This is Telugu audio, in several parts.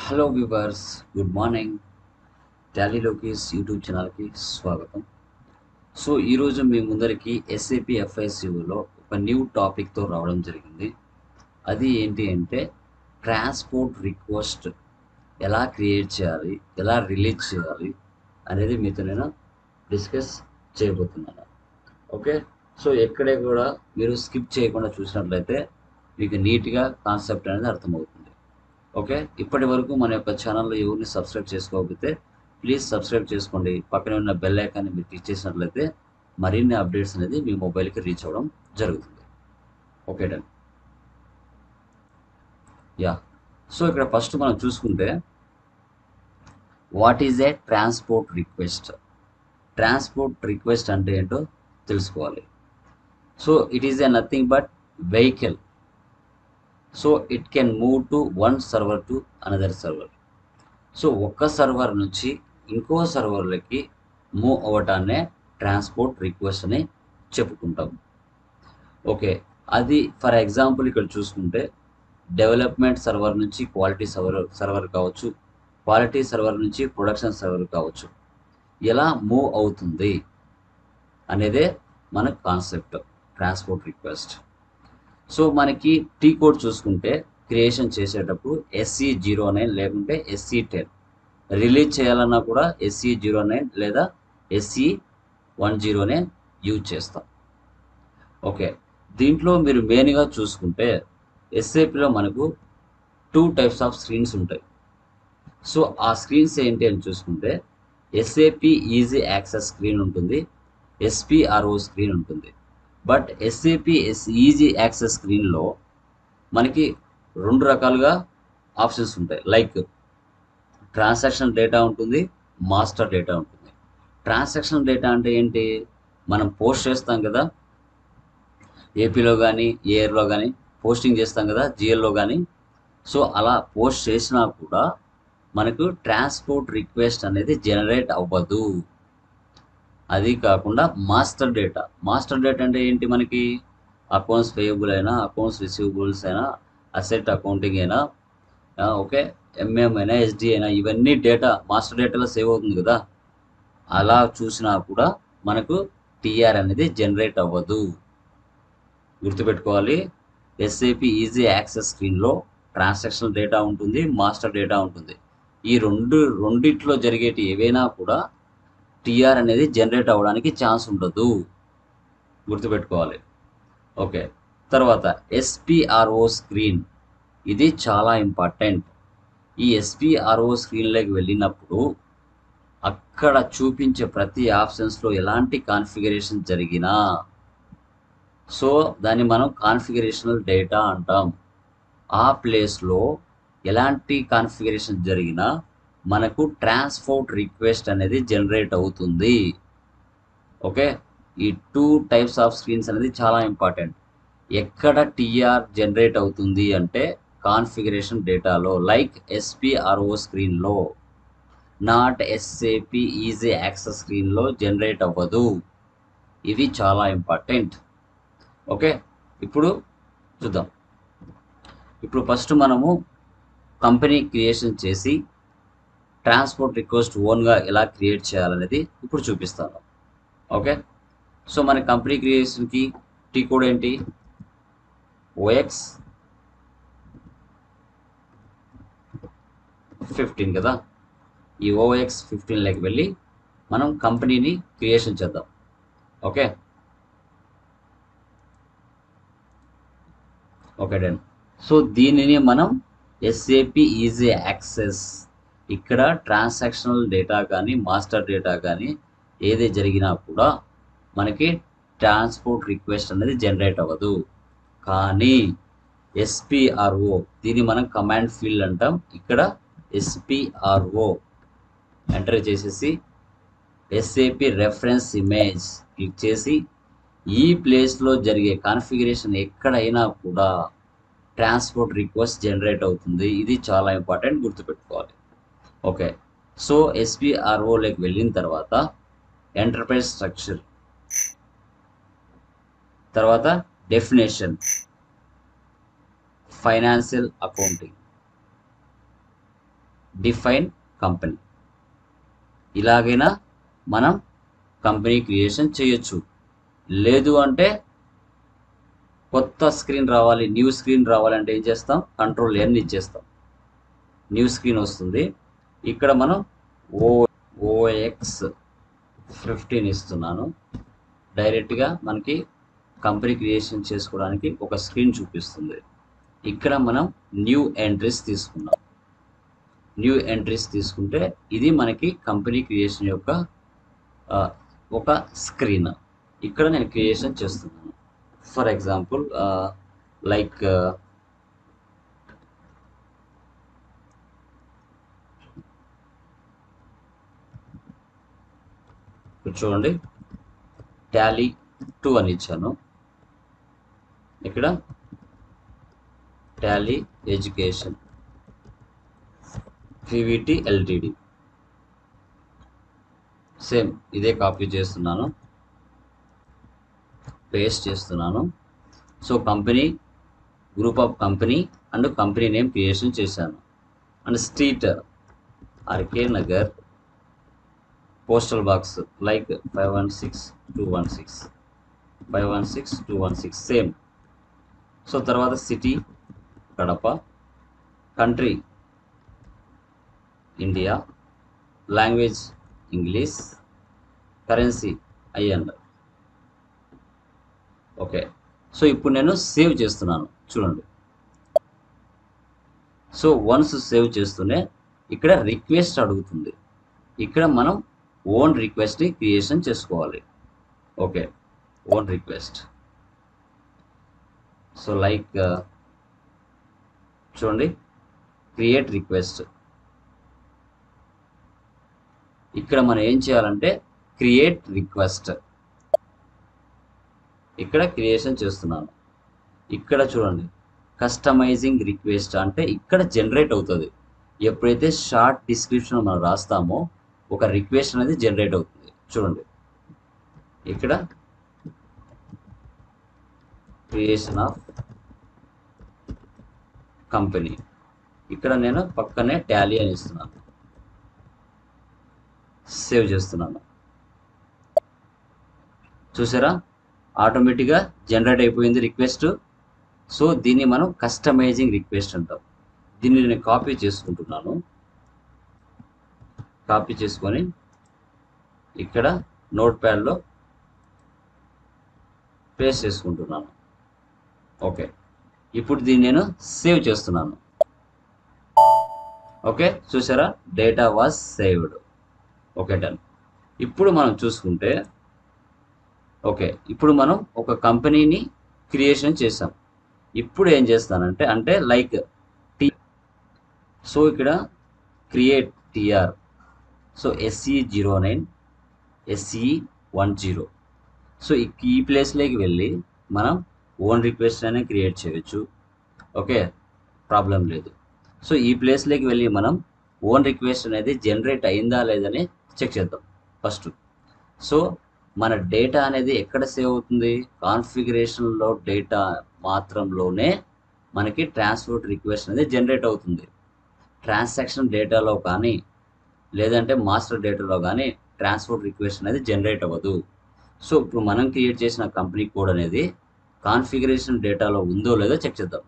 hello viewers good morning Tally Lokesh YouTube ఛానల్కి స్వాగతం సో ఈరోజు మీ ముందరికి ఎస్ఏపి ఎఫ్ఐసిఓలో ఒక న్యూ టాపిక్తో రావడం జరిగింది అది ఏంటి అంటే ట్రాన్స్పోర్ట్ రిక్వెస్ట్ ఎలా క్రియేట్ చేయాలి ఎలా రిలీజ్ చేయాలి అనేది మీతో నేను డిస్కస్ చేయబోతున్నాను ఓకే సో ఎక్కడే కూడా మీరు స్కిప్ చేయకుండా చూసినట్లయితే మీకు నీట్గా కాన్సెప్ట్ అనేది అర్థమవుతుంది ఓకే ఇప్పటి వరకు మన యొక్క ఛానల్లో ఎవరిని సబ్స్క్రైబ్ చేసుకోకపోతే ప్లీజ్ సబ్స్క్రైబ్ చేసుకోండి పక్కనే ఉన్న బెల్ ఐకాన్ని మీరు క్లిక్ చేసినట్లయితే మరిన్ని అప్డేట్స్ అనేది మీ మొబైల్కి రీచ్ అవ్వడం జరుగుతుంది ఓకే డన్ యా సో ఇక్కడ ఫస్ట్ మనం చూసుకుంటే what is a transport request transport request అంటే ఏంటో తెలుసుకోవాలి so it is a nothing but vehicle so it can move to one server to another server so ఒక్క సర్వర్ నుంచి ఇంకో సర్వర్లకి మూవ్ అవ్వటాన్నే ట్రాన్స్పోర్ట్ రిక్వెస్ట్ అని చెప్పుకుంటాం ఓకే అది ఫర్ ఎగ్జాంపుల్ ఇక్కడ చూసుకుంటే డెవలప్మెంట్ సర్వర్ నుంచి క్వాలిటీ సర్వర్ సర్వర్ కావచ్చు క్వాలిటీ సర్వర్ నుంచి ప్రొడక్షన్ సర్వర్ కావచ్చు ఎలా మూవ్ అవుతుంది అనేదే మన కాన్సెప్ట్ ట్రాన్స్పోర్ట్ రిక్వెస్ట్ సో మనకి టీ కోడ్ చూసుకుంటే క్రియేషన్ చేసేటప్పుడు ఎస్సీ జీరో నైన్ లేకుంటే ఎస్సీ టెన్ రిలీజ్ చేయాలన్నా కూడా ఎస్సీ జీరో నైన్ లేదా ఎస్సీ వన్ జీరోనే యూజ్ చేస్తాం ఓకే దీంట్లో మీరు మెయిన్గా చూసుకుంటే ఎస్ఏపిలో మనకు టూ టైప్స్ ఆఫ్ స్క్రీన్స్ ఉంటాయి సో ఆ స్క్రీన్స్ ఏంటి అని చూసుకుంటే ఎస్ఏపి ఈజీ యాక్సెస్ స్క్రీన్ ఉంటుంది ఎస్పిఆర్ఓ స్క్రీన్ ఉంటుంది but SAP S easy access స్క్రీన్లో మనకి రెండు రకాలుగా ఆప్షన్స్ ఉంటాయి లైక్ ట్రాన్సాక్షన్ డేటా ఉంటుంది మాస్టర్ డేటా ఉంటుంది ట్రాన్సాక్షన్ డేటా అంటే ఏంటి మనం పోస్ట్ చేస్తాం కదా ఏపీలో కానీ ఏఆర్లో కానీ పోస్టింగ్ చేస్తాం కదా జిఎల్లో కానీ సో అలా పోస్ట్ చేసినా కూడా మనకు ట్రాన్స్పోర్ట్ రిక్వెస్ట్ అనేది జనరేట్ అవ్వదు అది కాకుండా మాస్టర్ డేటా మాస్టర్ డేటా అంటే ఏంటి మనకి అకౌంట్స్ పేయబుల్ అయినా అకౌంట్స్ రిసీవబుల్స్ అయినా అసెట్ అకౌంటింగ్ అయినా ఓకే ఎంఎం అయినా ఎస్డి అయినా ఇవన్నీ డేటా మాస్టర్ డేటాలో సేవ్ అవుతుంది కదా అలా చూసినా కూడా మనకు టీఆర్ అనేది జనరేట్ అవ్వదు గుర్తుపెట్టుకోవాలి ఎస్ఏపి ఈజీ యాక్సెస్ స్క్రీన్లో ట్రాన్సాక్షన్ డేటా ఉంటుంది మాస్టర్ డేటా ఉంటుంది ఈ రెండు రెండిట్లో జరిగేటి ఏవైనా కూడా టీఆర్ అనేది జనరేట్ అవ్వడానికి ఛాన్స్ ఉండదు గుర్తుపెట్టుకోవాలి ఓకే తర్వాత ఎస్పిఆర్ఓ స్క్రీన్ ఇది చాలా ఇంపార్టెంట్ ఈ ఎస్పిఆర్ఓ స్క్రీన్లోకి వెళ్ళినప్పుడు అక్కడ చూపించే ప్రతి ఆప్షన్స్లో ఎలాంటి కాన్ఫిగరేషన్ జరిగినా సో దాన్ని మనం కాన్ఫిగరేషనల్ డేటా అంటాం ఆ ప్లేస్లో ఎలాంటి కాన్ఫిగరేషన్ జరిగినా మనకు ట్రాన్స్పోర్ట్ రిక్వెస్ట్ అనేది జనరేట్ అవుతుంది ఓకే ఈ టూ టైప్స్ ఆఫ్ స్క్రీన్స్ అనేది చాలా ఇంపార్టెంట్ ఎక్కడ టీఆర్ జనరేట్ అవుతుంది అంటే కాన్ఫిగరేషన్ డేటాలో లైక్ ఎస్పిఆర్ఓ స్క్రీన్లో నాట్ ఎస్ఏపి ఈజీ యాక్సెస్ స్క్రీన్లో జనరేట్ అవ్వదు ఇవి చాలా ఇంపార్టెంట్ ఓకే ఇప్పుడు చూద్దాం ఇప్పుడు ఫస్ట్ మనము కంపెనీ క్రియేషన్ చేసి ట్రాన్స్పోర్ట్ రిక్వెస్ట్ ఓన్గా ఎలా క్రియేట్ చేయాలనేది ఇప్పుడు చూపిస్తాను ఓకే సో మన కంపెనీ క్రియేషన్కి టీ కోడ్ ఏంటి ఓఎక్స్ ఫిఫ్టీన్ కదా ఈ ఓఎక్స్ ఫిఫ్టీన్లోకి వెళ్ళి మనం కంపెనీని క్రియేషన్ చేద్దాం ఓకే ఓకే డన్ సో దీనిని మనం ఎస్ఏపి ఈజీ యాక్సెస్ ఇక్కడ ట్రాన్సాక్షనల్ డేటా కానీ మాస్టర్ డేటా కానీ ఏది జరిగినా కూడా మనకి ట్రాన్స్పోర్ట్ రిక్వెస్ట్ అనేది జనరేట్ అవ్వదు కానీ ఎస్పిఆర్ఓ దీన్ని మనం కమాండ్ ఫీల్డ్ అంటాం ఇక్కడ ఎస్పిఆర్ఓ ఎంటర్ చేసేసి ఎస్ఏపి రెఫరెన్స్ ఇమేజ్ క్లిక్ చేసి ఈ ప్లేస్లో జరిగే కాన్ఫిగరేషన్ ఎక్కడైనా కూడా ట్రాన్స్పోర్ట్ రిక్వెస్ట్ జనరేట్ అవుతుంది ఇది చాలా ఇంపార్టెంట్ గుర్తుపెట్టుకోవాలి ఓకే సో ఎస్పిఆర్ఓలోకి వెళ్ళిన తర్వాత ఎంటర్ప్రైజ్ స్ట్రక్చర్ తర్వాత definition financial accounting define company ఇలాగైనా మనం కంపెనీ క్రియేషన్ చేయొచ్చు లేదు అంటే కొత్త స్క్రీన్ రావాలి న్యూ స్క్రీన్ రావాలంటే ఏం చేస్తాం కంట్రోల్ ఎన్ ఇచ్చేస్తాం న్యూ స్క్రీన్ వస్తుంది ఇక్కడ మనం ఓ ఓఎక్స్ ఫిఫ్టీన్ ఇస్తున్నాను డైరెక్ట్గా మనకి కంపెనీ క్రియేషన్ చేసుకోవడానికి ఒక స్క్రీన్ చూపిస్తుంది ఇక్కడ మనం న్యూ ఎంట్రీస్ తీసుకున్నాం న్యూ ఎంట్రీస్ తీసుకుంటే ఇది మనకి కంపెనీ క్రియేషన్ యొక్క ఆ, ఒక స్క్రీన్ ఇక్కడ నేను క్రియేషన్ చేస్తున్నాను ఫర్ ఎగ్జాంపుల్ లైక్ చూడండి టాలీ టూ అని ఇచ్చాను ఇక్కడ Tally education PVT LTD same ఇదే కాపీ చేస్తున్నాను పేస్ట్ చేస్తున్నాను so company group of company and company name creation చేశాను and street RK Nagar postal box like five one six two one six five one six two one six same so తర్వాత city Kadapa country India language English currency IN okay so ఇప్పుడు నేను సేవ్ చేస్తున్నాను చూడండి సో వన్స్ సేవ్ చేస్తూనే ఇక్కడ రిక్వెస్ట్ అడుగుతుంది ఇక్కడ మనం ఓన్ రిక్వెస్ట్ని క్రియేషన్ చేసుకోవాలి okay own request so like చూడండి క్రియేట్ రిక్వెస్ట్ ఇక్కడ మనం ఏం చేయాలంటే క్రియేట్ రిక్వెస్ట్ ఇక్కడ క్రియేషన్ చేస్తున్నాను ఇక్కడ చూడండి కస్టమైజింగ్ రిక్వెస్ట్ అంటే ఇక్కడ జనరేట్ అవుతుంది ఎప్పుడైతే షార్ట్ డిస్క్రిప్షన్ మనం రాస్తామో ఒక రిక్వెస్ట్ అనేది జనరేట్ అవుతుంది చూడండి ఇక్కడ క్రియేషన్ ఆఫ్ కంపెనీ ఇక్కడ నేను పక్కనే టాలీ అని ఇస్తున్నాను సేవ్ చేస్తున్నాను చూసారా ఆటోమేటిక్గా జనరేట్ అయిపోయింది రిక్వెస్ట్ సో దీన్ని మనం కస్టమైజింగ్ రిక్వెస్ట్ అంటాం దీన్ని నేను కాపీ చేసుకుంటున్నాను కాపీ చేసుకొని ఇక్కడ నోట్ ప్యాడ్లో పేస్ట్ చేసుకుంటున్నాను ఓకే ఇప్పుడు దీన్ని నేను సేవ్ చేస్తున్నాను ఓకే చూసారా data was saved okay done ఇప్పుడు మనం చూసుకుంటే ఓకే ఇప్పుడు మనం ఒక కంపెనీని క్రియేషన్ చేసాం ఇప్పుడు ఏం చేస్తానంటే అంటే లైక్ టీ సో ఇక్కడ create TR so SE zero nine SE one zero so ఈ- ఈ ప్లేస్లోకి వెళ్ళి మనం ఓన్ రిక్వెస్ట్ అనే క్రియేట్ చేయొచ్చు ఓకే ప్రాబ్లం లేదు సో ఈ ప్లేస్లోకి వెళ్ళి మనం ఓన్ రిక్వెస్ట్ అనేది జనరేట్ అయిందా లేదని చెక్ చేద్దాం ఫస్ట్ సో మన డేటా అనేది ఎక్కడ సేవ్ అవుతుంది కాన్ఫిగరేషన్లో డేటా మాత్రంలోనే మనకి ట్రాన్స్పోర్ట్ రిక్వెస్ట్ అనేది జనరేట్ అవుతుంది ట్రాన్సాక్షన్ డేటాలో కానీ లేదంటే మాస్టర్ డేటాలో కానీ ట్రాన్స్పోర్ట్ రిక్వెస్ట్ అనేది జనరేట్ అవ్వదు సో ఇప్పుడు మనం క్రియేట్ చేసిన కంపెనీ కోడ్ అనేది కాన్ఫిగరేషన్ డేటాలో ఉందో లేదో చెక్ చేద్దాం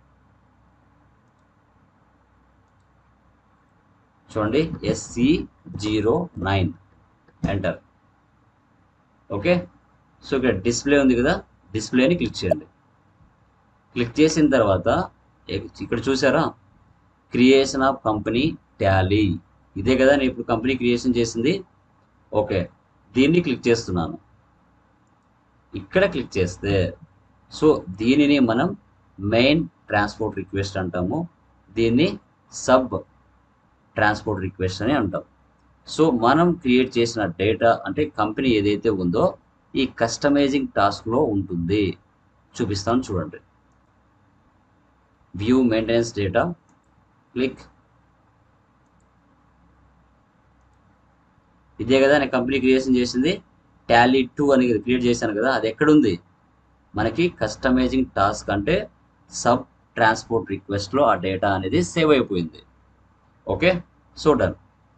చూడండి SC zero nine enter okay so ఇక్కడ డిస్ప్లే ఉంది కదా డిస్ప్లేని క్లిక్ చేయండి క్లిక్ చేసిన తర్వాత ఎ- ఇక్కడ చూసారా క్రియేషన్ ఆఫ్ కంపెనీ టాలీ ఇదే కదా నేను ఇప్పుడు కంపెనీ క్రియేషన్ చేసింది ఓకే దీన్ని క్లిక్ చేస్తున్నాను ఇక్కడ క్లిక్ చేస్తే సో దీనిని మనం మెయిన్ ట్రాన్స్పోర్ట్ రిక్వెస్ట్ అంటాము దీన్ని సబ్ ట్రాన్స్పోర్ట్ రిక్వెస్ట్ అని అంటాం సో మనం క్రియేట్ చేసిన డేటా అంటే కంపెనీ ఏదైతే ఉందో ఈ కస్టమైజింగ్ టాస్క్లో ఉంటుంది చూపిస్తాను చూడండి వ్యూ మెయింటెనెన్స్ డేటా క్లిక్ ఇదే కదా నేను కంపెనీ క్రియేషన్ చేసింది టాలీ టూ అని క్రియేట్ చేశాను కదా అది ఎక్కడుంది మనకి కస్టమైజింగ్ టాస్క్ అంటే సబ్ ట్రాన్స్పోర్ట్ రిక్వెస్ట్లో ఆ డేటా అనేది సేవ్ అయిపోయింది ఓకే సో డన్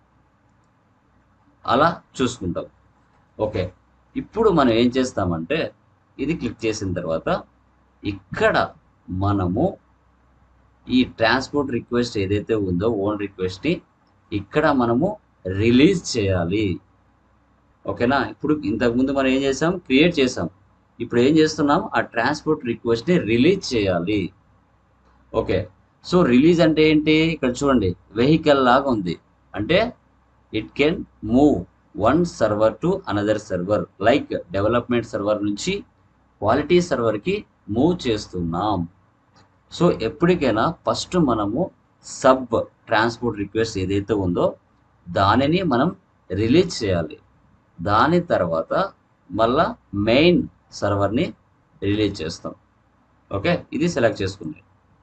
అలా చూసుకుంటాం ఓకే ఇప్పుడు మనం ఏం చేస్తామంటే ఇది క్లిక్ చేసిన తర్వాత ఇక్కడ మనము ఈ ట్రాన్స్పోర్ట్ రిక్వెస్ట్ ఏదైతే ఉందో ఓన్ రిక్వెస్ట్ని ఇక్కడ మనము రిలీజ్ చేయాలి ఓకేనా ఇప్పుడు ఇంతకుముందు మనం ఏం చేసాం క్రియేట్ చేసాం ఇప్పుడు ఏం చేస్తున్నాం ఆ ట్రాన్స్పోర్ట్ రిక్వెస్ట్ని రిలీజ్ చేయాలి ఓకే సో రిలీజ్ అంటే ఏంటి ఇక్కడ చూడండి వెహికల్ లాగా ఉంది అంటే it can move one server to another server like development server నుంచి క్వాలిటీ సర్వర్కి మూవ్ చేస్తున్నాం సో ఎప్పటికైనా ఫస్ట్ మనము సబ్ ట్రాన్స్పోర్ట్ రిక్వెస్ట్ ఏదైతే ఉందో దానిని మనం రిలీజ్ చేయాలి దాని తర్వాత మళ్ళా మెయిన్ సర్వర్ని రిలీజ్ చేస్తాం ఓకే ఇది సెలెక్ట్ చేసుకుంది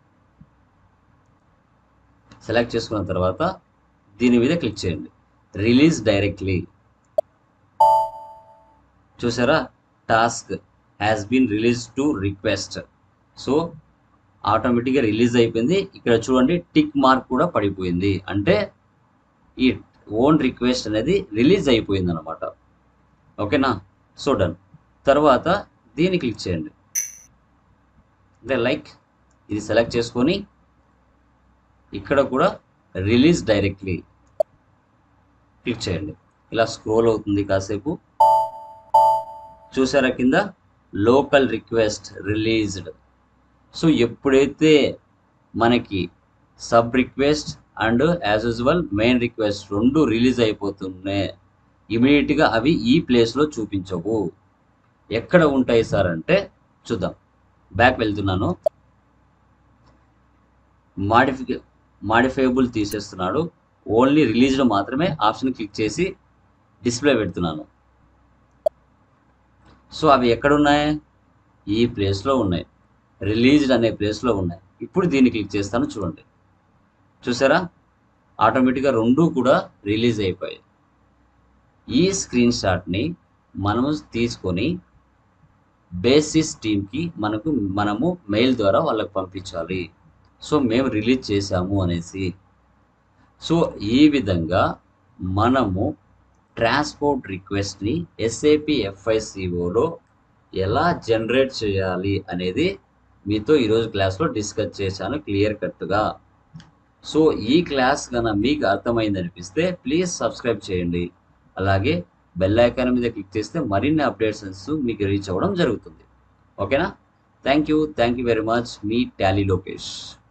సెలెక్ట్ చేసుకున్న తర్వాత దీని మీద క్లిక్ చేయండి రిలీజ్ డైరెక్ట్లీ చూసారా task has been release to request so ఆటోమేటిక్గా రిలీజ్ అయిపోయింది ఇక్కడ చూడండి టిక్ మార్క్ కూడా పడిపోయింది అంటే ఈ ఓన్ రిక్వెస్ట్ అనేది రిలీజ్ అయిపోయింది అనమాట ఓకేనా సో డన్ తర్వాత దీన్ని క్లిక్ చేయండి అంటే లైక్ ఇది సెలెక్ట్ చేసుకొని ఇక్కడ కూడా రిలీజ్ డైరెక్ట్లీ క్లిక్ చేయండి ఇలా స్క్రోల్ అవుతుంది కాసేపు చూసారా కింద లోకల్ రిక్వెస్ట్ రిలీజ్డ్ సో ఎప్పుడైతే మనకి sub request and as usual main request రెండు రిలీజ్ అయిపోతున్నాయి ఇమీడియట్గా అవి ఈ ప్లేస్లో చూపించవు ఎక్కడ ఉంటాయి సార్ అంటే చూద్దాం బ్యాక్ వెళ్తున్నాను మాడిఫికే మాడిఫైబుల్ తీసేస్తున్నాడు ఓన్లీ రిలీజ్డ్ మాత్రమే ఆప్షన్ క్లిక్ చేసి డిస్ప్లే పెడుతున్నాను సో అవి ఎక్కడ ఉన్నాయి ఈ ప్లేస్లో ఉన్నాయి రిలీజ్డ్ అనే ప్లేస్లో ఉన్నాయి ఇప్పుడు దీన్ని క్లిక్ చేస్తాను చూడండి చూసారా ఆటోమేటిక్గా రెండు కూడా రిలీజ్ అయిపోయాయి ఈ స్క్రీన్ షాట్ని మనము తీసుకొని బేసిస్ టీమ్కి మనకు మనము మెయిల్ ద్వారా వాళ్ళకి పంపించాలి సో మేము రిలీజ్ చేశాము అనేసి సో ఈ విధంగా మనము ట్రాన్స్పోర్ట్ రిక్వెస్ట్ని ఎస్ఏపి ఎఫ్ఐసిఓలో ఎలా జనరేట్ చేయాలి అనేది మీతో ఈరోజు క్లాస్లో డిస్కస్ చేశాను క్లియర్ కట్గా సో ఈ క్లాస్ కనుక మీకు అర్థమైంది అనిపిస్తే ప్లీజ్ సబ్స్క్రైబ్ చేయండి అలాగే బెల్ ఐకాన్ మీద క్లిక్ చేస్తే మరిన్ని అప్డేట్స్ మీకు రీచ్ అవ్వడం జరుగుతుంది ఓకేనా thank you thank you very much మీ టాలీ లోకేష్